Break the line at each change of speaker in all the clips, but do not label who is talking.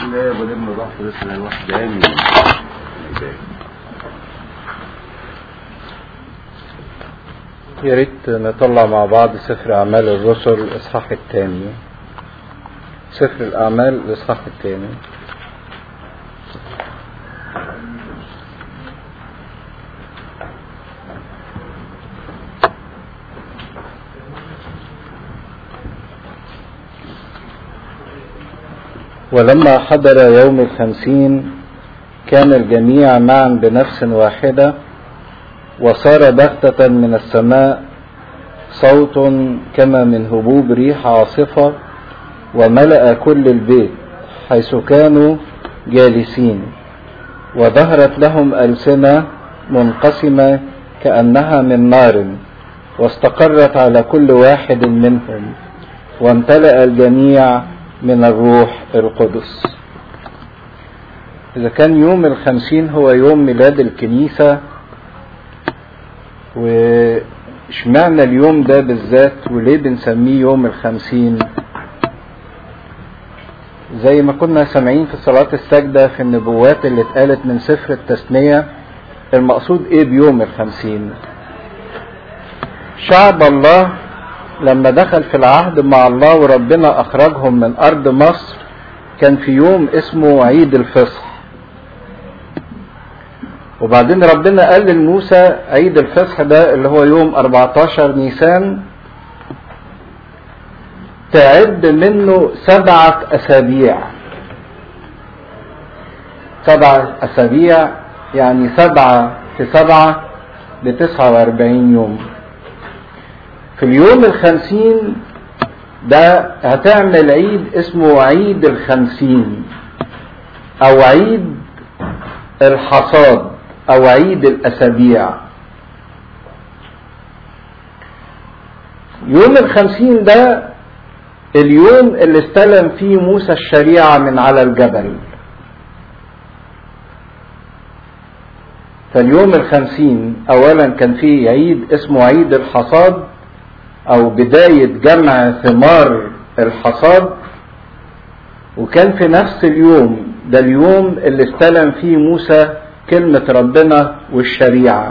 الله والابن والروح القدس الواحد امين
يا ريت نطلع مع بعض سفر أعمال الرسل الإصحاح الثاني سفر الأعمال الإصحاح الثاني ولما حضر يوم الخمسين كان الجميع معا بنفس واحدة وصار بغتة من السماء صوت كما من هبوب ريح عاصفة وملأ كل البيت حيث كانوا جالسين وظهرت لهم ألسنة منقسمة كأنها من نار واستقرت على كل واحد منهم وامتلأ الجميع من الروح القدس إذا كان يوم الخمسين هو يوم ميلاد الكنيسة واشمعنى اليوم ده بالذات وليه بنسميه يوم الخمسين زي ما كنا سامعين في صلاة السجدة في النبوات اللي اتقالت من سفر التثنية المقصود ايه بيوم الخمسين شعب الله لما دخل في العهد مع الله وربنا اخرجهم من ارض مصر كان في يوم اسمه عيد الفصح وبعدين ربنا قال لموسى عيد الفصح ده اللي هو يوم 14 نيسان تعد منه سبعة أسابيع سبعة أسابيع يعني سبعة في سبعة بتسعة وأربعين يوم في اليوم الخمسين ده هتعمل عيد اسمه عيد الخمسين أو عيد الحصاد او عيد الاسابيع يوم الخمسين ده اليوم اللي استلم فيه موسى الشريعة من على الجبل فاليوم الخمسين اولا كان فيه عيد اسمه عيد الحصاد او بداية جمع ثمار الحصاد وكان في نفس اليوم ده اليوم اللي استلم فيه موسى كلمة ربنا والشريعة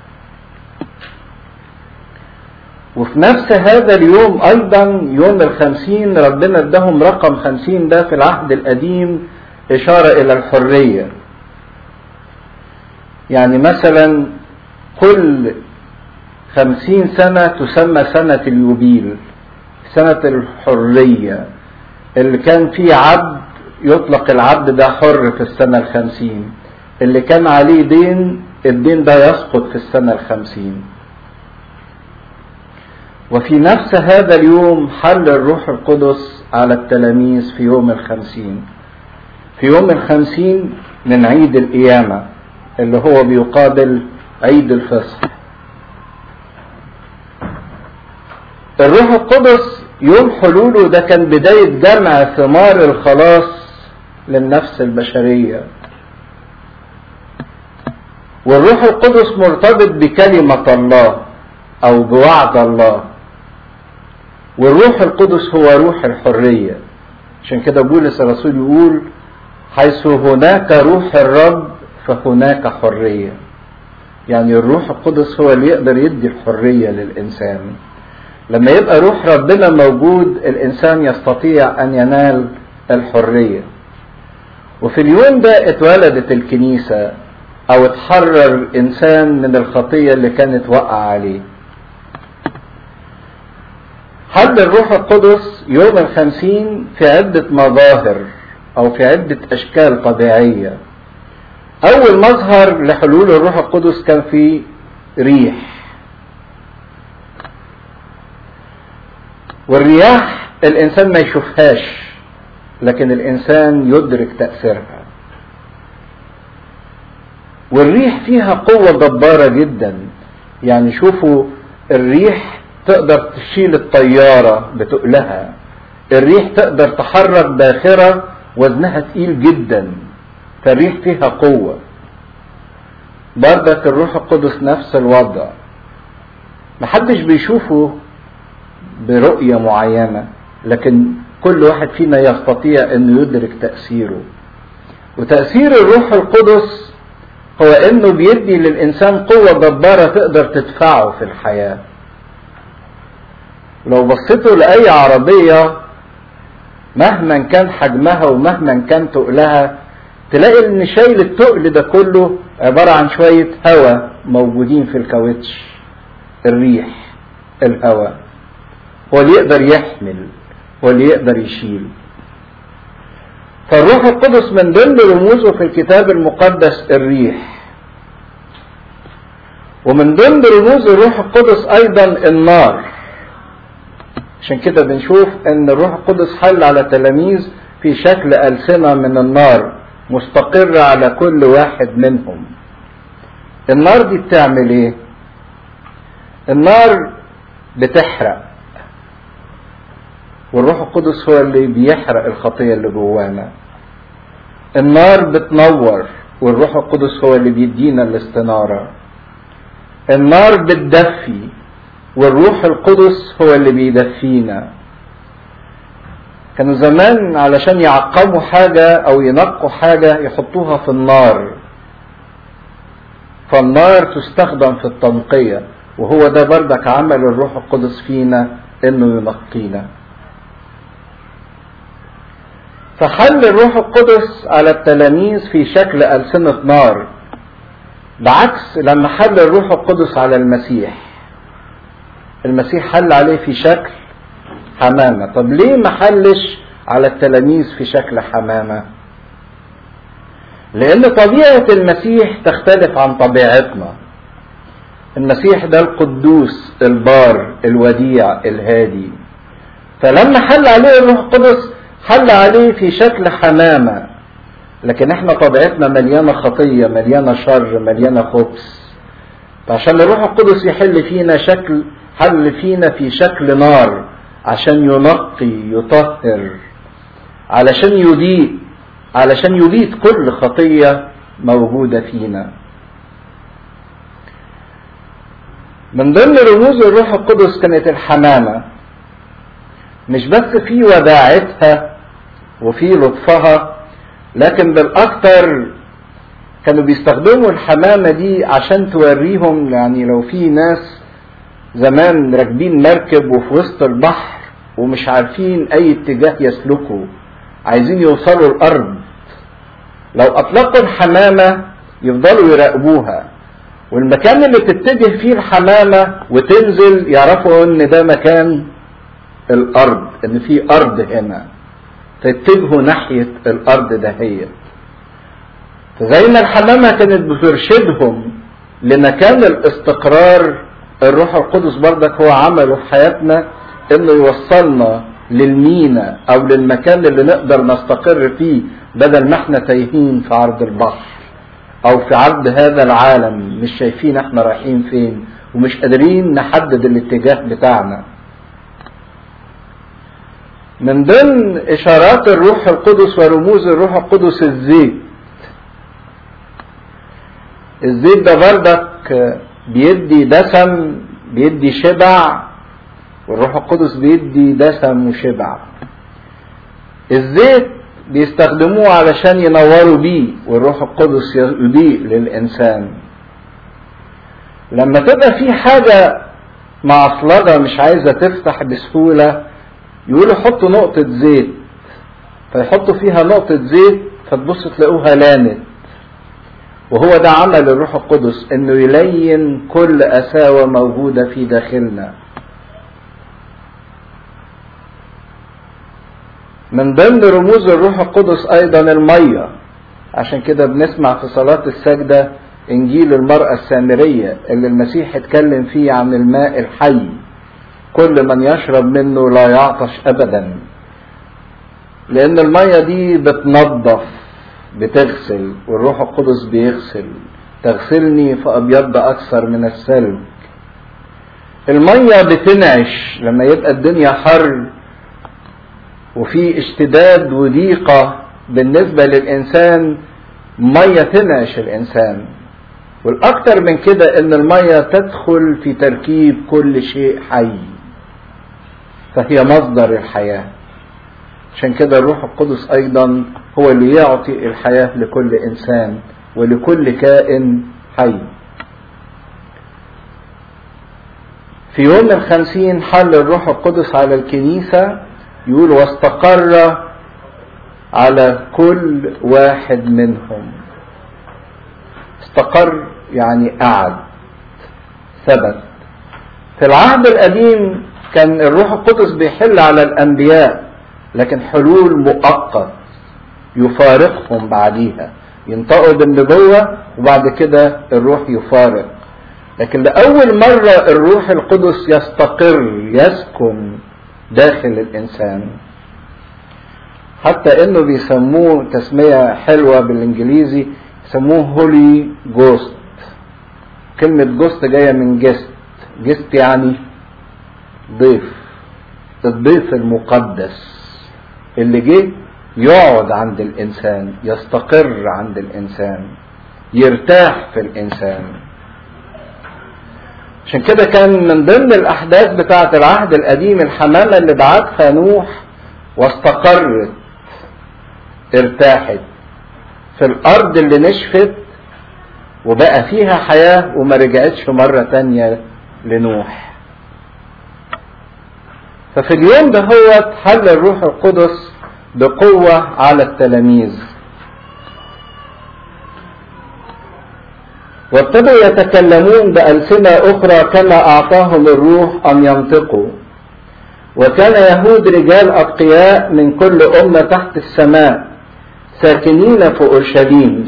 وفي نفس هذا اليوم أيضا يوم الخمسين ربنا ادهم رقم خمسين ده في العهد القديم إشارة إلى الحرية يعني مثلا كل خمسين سنة تسمى سنة اليوبيل سنة الحرية اللي كان فيه عبد يطلق العبد ده حر في السنة الخمسين اللي كان عليه دين الدين ده يسقط في السنة الخمسين وفي نفس هذا اليوم حل الروح القدس على التلاميذ في يوم الخمسين في يوم الخمسين من عيد القيامة اللي هو بيقابل عيد الفصح الروح القدس يوم حلوله ده كان بداية جمع ثمار الخلاص للنفس البشريه والروح القدس مرتبط بكلمة الله أو بوعد الله والروح القدس هو روح الحرية عشان كده بولس الرسول يقول حيث هناك روح الرب فهناك حرية يعني الروح القدس هو اللي يقدر يدي الحرية للإنسان لما يبقى روح ربنا موجود الإنسان يستطيع أن ينال الحرية وفي اليوم ده اتولدت الكنيسة او اتحرر الانسان من الخطيه اللي كانت وقع عليه حل الروح القدس يوم الخمسين في عدة مظاهر او في عدة اشكال طبيعية اول مظهر لحلول الروح القدس كان في ريح والرياح الانسان ما يشوفهاش لكن الانسان يدرك تأثيرها والريح فيها قوة جبارة جدا يعني شوفوا الريح تقدر تشيل الطيارة بتقلها الريح تقدر تحرك باخرة وزنها تقيل جدا فالريح فيها قوة برضك الروح القدس نفس الوضع محدش بيشوفه برؤية معينة لكن كل واحد فينا يستطيع انه يدرك تأثيره وتأثير الروح القدس هو انه بيدي للانسان قوة جبارة تقدر تدفعه في الحياة لو بصيتوا لأي عربية مهما كان حجمها ومهما كان تقلها تلاقي ان شايل التقل ده كله عبارة عن شوية هواء موجودين في الكاوتش الريح الهواء هو اللي يقدر يحمل هو اللي يقدر يشيل فالروح القدس من ضمن رموزه في الكتاب المقدس الريح ومن ضمن رموز الروح القدس ايضا النار عشان كده بنشوف ان الروح القدس حل على تلاميذ في شكل ألسنة من النار مستقرة على كل واحد منهم النار دي بتعمل ايه النار بتحرق والروح القدس هو اللي بيحرق الخطية اللي جوانا النار بتنور والروح القدس هو اللي بيدينا الاستنارة النار بتدفي والروح القدس هو اللي بيدفينا كانوا زمان علشان يعقموا حاجة او ينقوا حاجة يحطوها في النار فالنار تستخدم في التنقية وهو ده بردك عمل الروح القدس فينا انه ينقينا فحل الروح القدس على التلاميذ في شكل ألسنة نار بعكس لما حل الروح القدس على المسيح المسيح حل عليه في شكل حمامة طب ليه ما حلش على التلاميذ في شكل حمامة لأن طبيعة المسيح تختلف عن طبيعتنا المسيح ده القدوس البار الوديع الهادي فلما حل عليه الروح القدس حل عليه في شكل حمامة لكن احنا طبيعتنا مليانة خطية مليانة شر مليانة خبث فعشان الروح القدس يحل فينا شكل حل فينا في شكل نار عشان ينقي يطهر علشان يضيء علشان يبيد كل خطية موجودة فينا من ضمن رموز الروح القدس كانت الحمامة مش بس في وداعتها وفي لطفها لكن بالاكثر كانوا بيستخدموا الحمامة دي عشان توريهم يعني لو في ناس زمان راكبين مركب وفي وسط البحر ومش عارفين اي اتجاه يسلكوا عايزين يوصلوا الارض لو اطلقوا الحمامة يفضلوا يراقبوها والمكان اللي تتجه فيه الحمامة وتنزل يعرفوا ان ده مكان الارض ان في ارض هنا فيتجهوا ناحية الارض دهية فزي ما الحمامة كانت بترشدهم لمكان الاستقرار الروح القدس بردك هو عمله في حياتنا انه يوصلنا للمينا او للمكان اللي نقدر نستقر فيه بدل ما احنا تايهين في عرض البحر او في عرض هذا العالم مش شايفين احنا رايحين فين ومش قادرين نحدد الاتجاه بتاعنا من ضمن اشارات الروح القدس ورموز الروح القدس الزيت الزيت ده بردك بيدي دسم بيدي شبع والروح القدس بيدي دسم وشبع الزيت بيستخدموه علشان ينوروا بيه والروح القدس يضيء للإنسان لما تبقى في حاجة معصلجة مش عايزة تفتح بسهولة يقولوا حطوا نقطة زيت فيحطوا فيها نقطة زيت فتبص تلاقوها لانت وهو ده عمل الروح القدس انه يلين كل قساوة موجودة في داخلنا من ضمن رموز الروح القدس ايضا المية عشان كده بنسمع في صلاة السجدة انجيل المرأة السامرية اللي المسيح اتكلم فيه عن الماء الحي كل من يشرب منه لا يعطش ابدا لان المية دي بتنظف بتغسل والروح القدس بيغسل تغسلني فابيض اكثر من الثلج المية بتنعش لما يبقى الدنيا حر وفي اشتداد وضيقة بالنسبة للإنسان مية تنعش الإنسان والأكثر من كده إن المية تدخل في تركيب كل شيء حي فهي مصدر الحياة عشان كده الروح القدس أيضا هو اللي يعطي الحياة لكل إنسان ولكل كائن حي في يوم الخمسين حل الروح القدس على الكنيسة يقول واستقر على كل واحد منهم استقر يعني قعد ثبت في العهد القديم كان الروح القدس بيحل على الأنبياء لكن حلول مؤقت يفارقهم بعديها ينطقوا بالنبوة وبعد كده الروح يفارق لكن لأول مرة الروح القدس يستقر يسكن داخل الإنسان حتى إنه بيسموه تسمية حلوة بالإنجليزي يسموه هولي جوست كلمة جوست جاية من جست جست يعني ضيف الضيف المقدس اللي جه يقعد عند الإنسان يستقر عند الإنسان يرتاح في الإنسان عشان كده كان من ضمن الأحداث بتاعة العهد القديم الحمامة اللي بعتها نوح واستقرت ارتاحت في الأرض اللي نشفت وبقى فيها حياة وما رجعتش مرة تانية لنوح ففي اليوم ده هو حل الروح القدس بقوة على التلاميذ وابتدوا يتكلمون بألسنة أخرى كما أعطاهم الروح أن ينطقوا وكان يهود رجال أتقياء من كل أمة تحت السماء ساكنين في أورشليم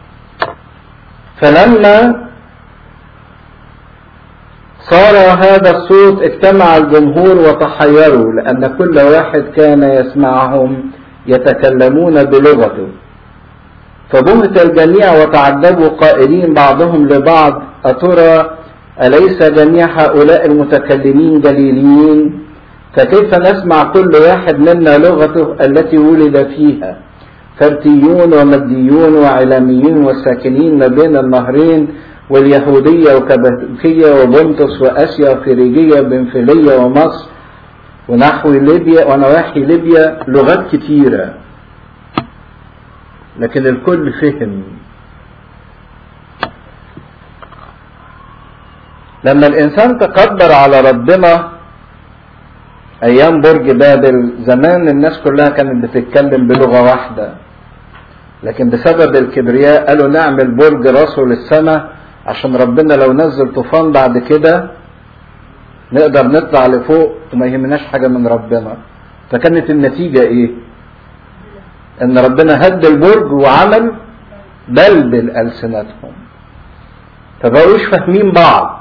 فلما صار هذا الصوت اجتمع الجمهور وتحيروا لأن كل واحد كان يسمعهم يتكلمون بلغته فبهت الجميع وتعجبوا قائلين بعضهم لبعض أترى أليس جميع هؤلاء المتكلمين جليليين فكيف نسمع كل واحد منا لغته التي ولد فيها فرتيون ومديون وعلاميون والساكنين ما بين النهرين واليهودية وكبكية وبنطس وأسيا وفريجية بنفلية ومصر ونحو ليبيا ونواحي ليبيا لغات كتيرة لكن الكل فهم لما الإنسان تقدر على ربنا أيام برج بابل زمان الناس كلها كانت بتتكلم بلغة واحدة لكن بسبب الكبرياء قالوا نعمل برج راسه للسماء عشان ربنا لو نزل طوفان بعد كده نقدر نطلع لفوق وما يهمناش حاجة من ربنا فكانت النتيجة ايه ان ربنا هد البرج وعمل بلبل ألسنتهم فبقوش فاهمين بعض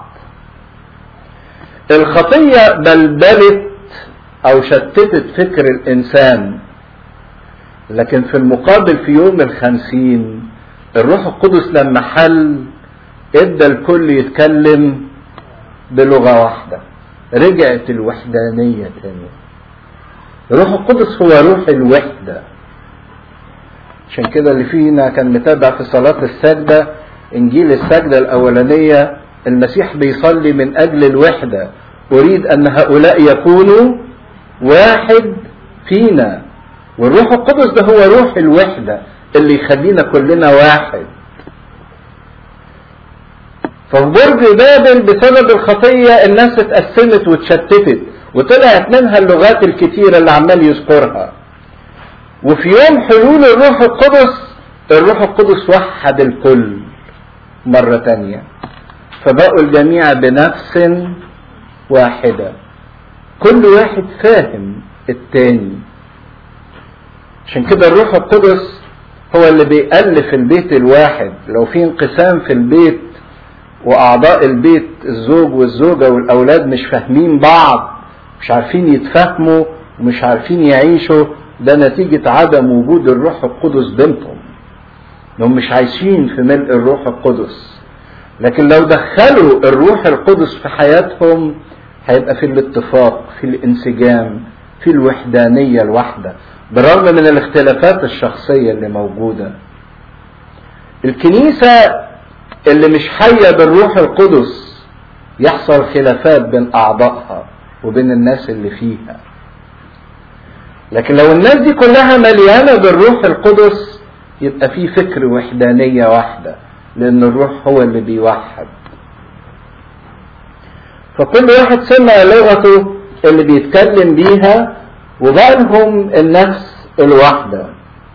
الخطية بلبلت او شتتت فكر الانسان لكن في المقابل في يوم الخمسين الروح القدس لما حل ادى الكل يتكلم بلغة واحدة رجعت الوحدانية تاني الروح القدس هو روح الوحدة عشان كده اللي فينا كان متابع في صلاة السجدة انجيل السجدة الاولانية المسيح بيصلي من اجل الوحدة اريد ان هؤلاء يكونوا واحد فينا والروح القدس ده هو روح الوحدة اللي يخلينا كلنا واحد ففي برج بابل بسبب الخطية الناس اتقسمت واتشتتت وطلعت منها اللغات الكتيرة اللي عمال يذكرها وفي يوم حلول الروح القدس الروح القدس وحد الكل مرة تانية فبقوا الجميع بنفس واحدة كل واحد فاهم التاني عشان كده الروح القدس هو اللي بيألف البيت الواحد لو في انقسام في البيت وأعضاء البيت الزوج والزوجة والأولاد مش فاهمين بعض مش عارفين يتفاهموا ومش عارفين يعيشوا ده نتيجة عدم وجود الروح القدس بينهم انهم مش عايشين في ملء الروح القدس لكن لو دخلوا الروح القدس في حياتهم هيبقى في الاتفاق في الانسجام في الوحدانية الواحدة بالرغم من الاختلافات الشخصية اللي موجودة الكنيسة اللي مش حية بالروح القدس يحصل خلافات بين أعضائها وبين الناس اللي فيها لكن لو الناس دي كلها مليانة بالروح القدس يبقى في فكر وحدانية واحدة لأن الروح هو اللي بيوحد فكل واحد سمع لغته اللي بيتكلم بيها وبقى لهم النفس الواحدة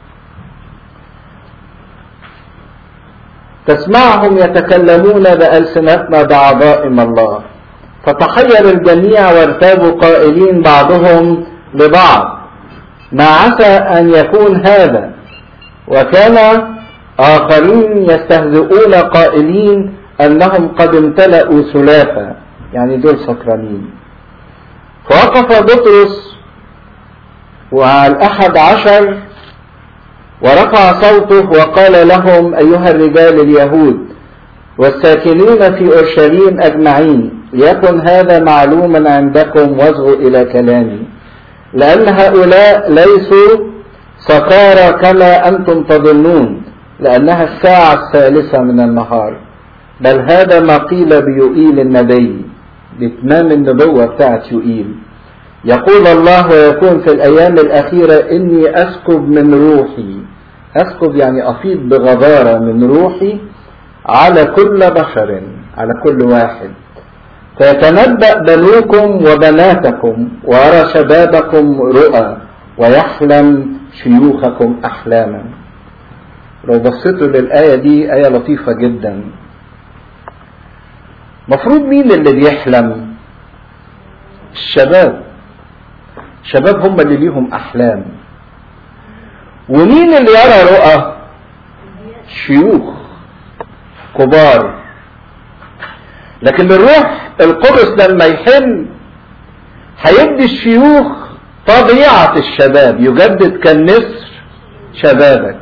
تسمعهم يتكلمون بألسنتنا بعظائم الله فتحير الجميع وارتابوا قائلين بعضهم لبعض ما عسى أن يكون هذا وكان آخرين يستهزئون قائلين أنهم قد امتلأوا سلافا يعني دول سكرانين فوقف بطرس وعلى الأحد عشر ورفع صوته وقال لهم أيها الرجال اليهود والساكنين في أورشليم أجمعين ليكن هذا معلوما عندكم واصغوا إلى كلامي لأن هؤلاء ليسوا سكارى كما أنتم تظنون لأنها الساعة الثالثة من النهار بل هذا ما قيل بيوئيل النبي بإتمام النبوة بتاعت يوئيل يقول الله ويكون في الأيام الأخيرة إني أسكب من روحي أسكب يعني أفيض بغبارة من روحي على كل بشر على كل واحد فيتنبأ بنوكم وبناتكم ويرى شبابكم رؤى ويحلم شيوخكم أحلاما لو بصيتوا للآية دي آية لطيفة جدا مفروض مين اللي بيحلم الشباب الشباب هم اللي ليهم أحلام ومين اللي يرى رؤى شيوخ كبار لكن الروح القدس لما يحل هيدي الشيوخ طبيعة الشباب يجدد كالنسر شبابك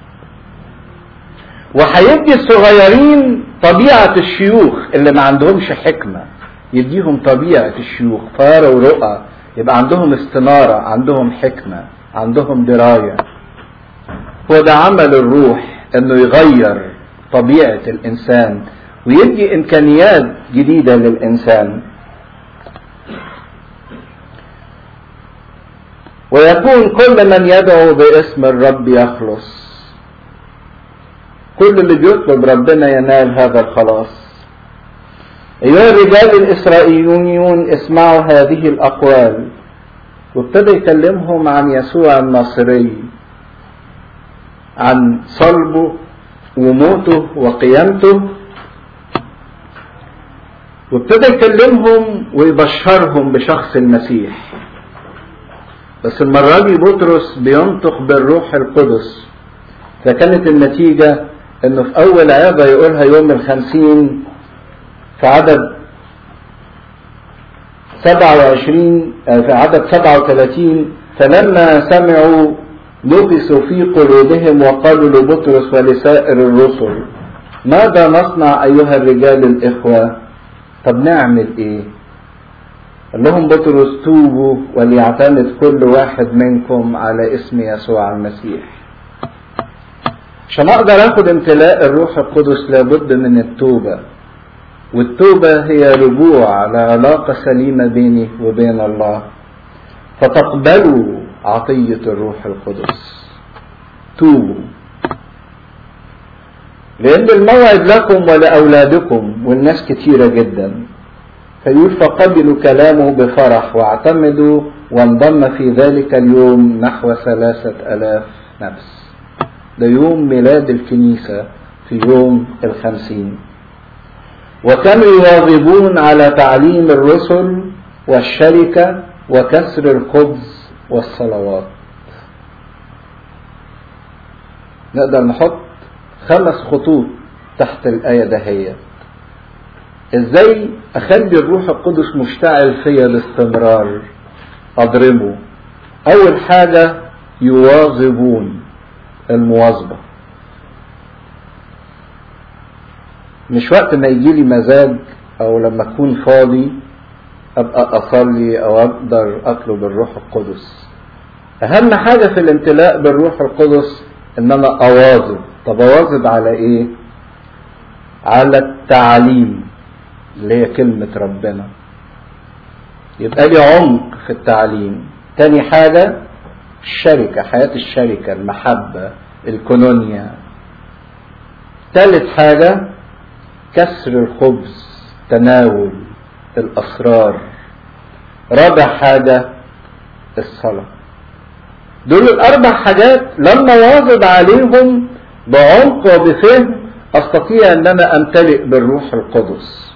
وهيدي الصغيرين طبيعة الشيوخ اللي ما عندهمش حكمة يديهم طبيعة الشيوخ فاروا رؤى يبقى عندهم استنارة عندهم حكمة عندهم دراية هو ده عمل الروح انه يغير طبيعة الانسان ويدي امكانيات جديدة للانسان ويكون كل من يدعو باسم الرب يخلص كل اللي بيطلب ربنا ينال هذا الخلاص أيها الرجال الإسرائيليون اسمعوا هذه الأقوال وابتدى يكلمهم عن يسوع الناصري عن صلبه وموته وقيامته وابتدى يكلمهم ويبشرهم بشخص المسيح بس المرة دي بطرس بينطق بالروح القدس فكانت النتيجة انه في اول عظة يقولها يوم الخمسين في عدد سبعة وعشرين في عدد سبعة وثلاثين فلما سمعوا نفسوا في قلوبهم وقالوا لبطرس ولسائر الرسل ماذا نصنع أيها الرجال الإخوة طب نعمل إيه قال لهم بطرس توبوا وليعتمد كل واحد منكم على اسم يسوع المسيح عشان اقدر اخد امتلاء الروح القدس لابد من التوبه والتوبه هي رجوع على علاقه سليمه بيني وبين الله فتقبلوا عطيه الروح القدس توبوا لان الموعد لكم ولاولادكم والناس كتيره جدا فيقول فقبلوا كلامه بفرح واعتمدوا وانضم في ذلك اليوم نحو ثلاثه الاف نفس ده يوم ميلاد الكنيسة في يوم الخمسين وكانوا يواظبون على تعليم الرسل والشركة وكسر الخبز والصلوات نقدر نحط خمس خطوط تحت الآية دهية ازاي اخلي الروح القدس مشتعل فيا باستمرار اضربه اول حاجة يواظبون المواظبة مش وقت ما يجي لي مزاج او لما اكون فاضي ابقى اصلي او اقدر اطلب الروح القدس اهم حاجة في الامتلاء بالروح القدس ان انا اواظب طب اواظب على ايه على التعليم اللي هي كلمة ربنا يبقى لي عمق في التعليم تاني حاجة الشركة حياة الشركة المحبة الكونونيا ثالث حاجة كسر الخبز تناول الأسرار رابع حاجة الصلاة دول الأربع حاجات لما واظب عليهم بعمق وبفهم أستطيع أن أنا أمتلئ بالروح القدس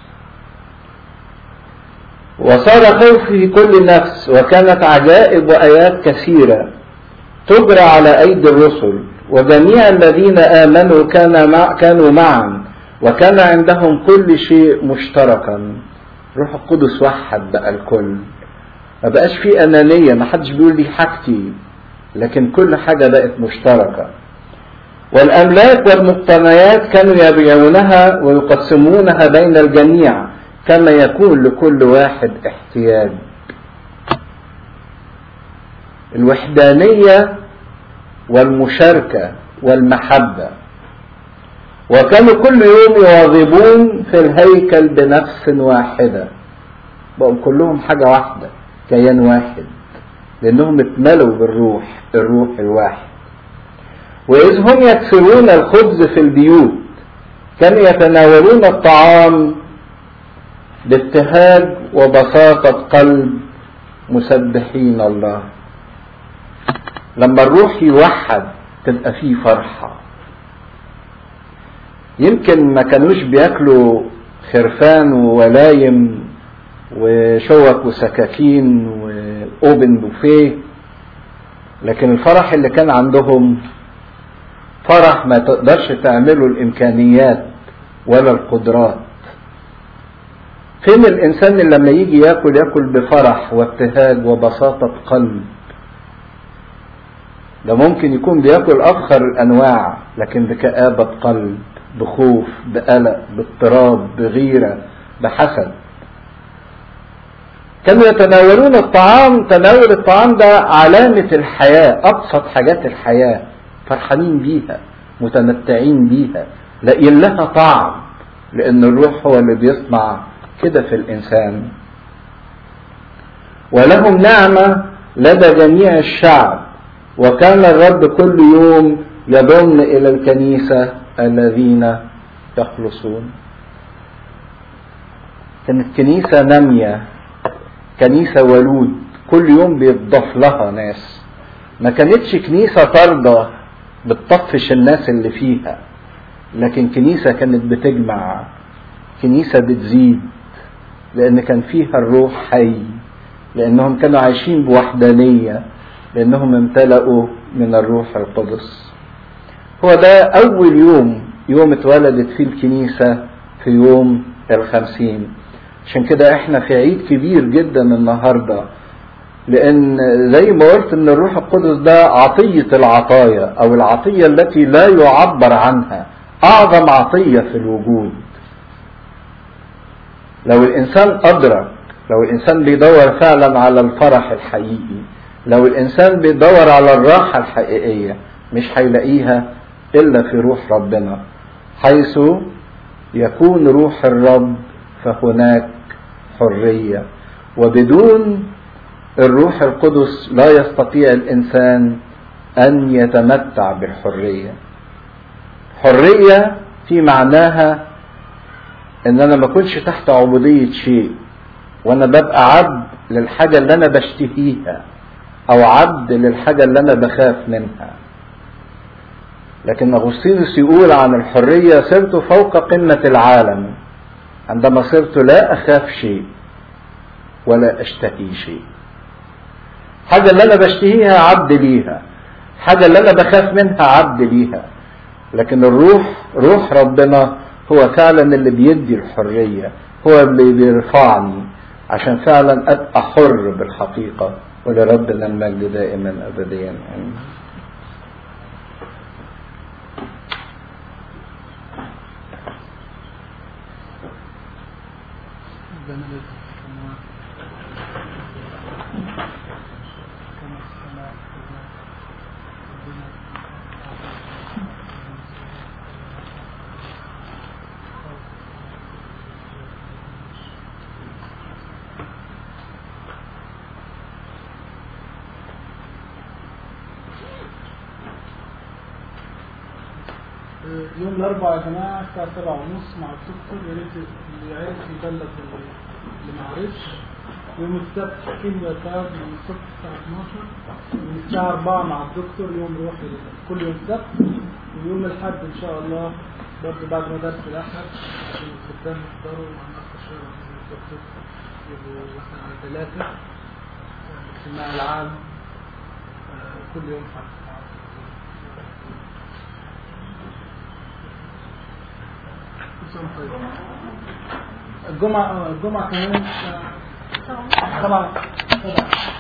وصار خوفي في كل نفس وكانت عجائب وآيات كثيرة تجرى على أيدي الرسل وجميع الذين آمنوا كان مع كانوا معا وكان عندهم كل شيء مشتركا روح القدس وحد بقى الكل ما بقاش في أنانية ما حدش بيقول لي حاجتي لكن كل حاجة بقت مشتركة والأملاك والمقتنيات كانوا يبيعونها ويقسمونها بين الجميع كما يكون لكل واحد احتياج الوحدانية والمشاركة والمحبة وكانوا كل يوم يواظبون في الهيكل بنفس واحدة بقوا كلهم حاجة واحدة كيان واحد لأنهم اتملوا بالروح الروح الواحد وإذ هم يكسرون الخبز في البيوت كانوا يتناولون الطعام بابتهاج وبساطة قلب مسبحين الله لما الروح يوحد تبقى فيه فرحة يمكن ما كانوش بياكلوا خرفان وولايم وشوك وسكاكين واوبن بوفيه لكن الفرح اللي كان عندهم فرح ما تقدرش تعمله الامكانيات ولا القدرات فين الانسان اللي لما يجي ياكل ياكل بفرح وابتهاج وبساطة قلب ده ممكن يكون بياكل افخر الانواع لكن بكآبة قلب بخوف بقلق باضطراب بغيرة بحسد كانوا يتناولون الطعام تناول الطعام ده علامة الحياة أبسط حاجات الحياة فرحانين بيها متمتعين بيها لاقيين لها طعم لأن الروح هو اللي بيصنع كده في الإنسان ولهم نعمة لدى جميع الشعب وكان الرب كل يوم يضم إلى الكنيسة الذين يخلصون كانت كنيسة نامية كنيسة ولود كل يوم بيتضاف لها ناس ما كانتش كنيسة طاردة بتطفش الناس اللي فيها لكن كنيسة كانت بتجمع كنيسة بتزيد لأن كان فيها الروح حي لأنهم كانوا عايشين بوحدانية لأنهم امتلأوا من الروح القدس هو ده أول يوم يوم اتولدت فيه الكنيسة في يوم الخمسين عشان كده احنا في عيد كبير جدا النهاردة لأن زي ما قلت إن الروح القدس ده عطية العطايا أو العطية التي لا يعبر عنها أعظم عطية في الوجود لو الإنسان أدرك لو الإنسان بيدور فعلا على الفرح الحقيقي لو الإنسان بيدور على الراحة الحقيقية مش هيلاقيها إلا في روح ربنا حيث يكون روح الرب فهناك حرية وبدون الروح القدس لا يستطيع الإنسان أن يتمتع بالحرية حرية في معناها ان انا ما اكونش تحت عبودية شيء وانا ببقى عبد للحاجة اللي انا بشتهيها او عبد للحاجة اللي انا بخاف منها لكن اغسطينوس يقول عن الحرية صرت فوق قمة العالم عندما صرت لا اخاف شيء ولا اشتهي شيء حاجة اللي انا بشتهيها عبد ليها حاجة اللي انا بخاف منها عبد ليها لكن الروح روح ربنا هو فعلا اللي بيدي الحرية هو اللي بيرفعني عشان فعلا ابقى حر بالحقيقة ولربنا المجد دائما ابديا امين
يوم الأربعاء يا جماعة الساعة سبعة ونص مع الدكتور يا ريت اللي عايز يبلغ اللي اللي ما عرفش يوم السبت كيمياء تاب من الصبح الساعة 12 من الساعة 4 مع الدكتور يوم روحي كل يوم سبت ويوم الأحد إن شاء الله برضه بعد ما درس الأحد عشان الختام يحضروا مع الناس الشهر الدكتور يبقوا مثلا على ثلاثة الاجتماع العام آه، كل يوم حد كل سنة طيب. الجمعة آه، الجمعة كمان الساعة سبعة سبعة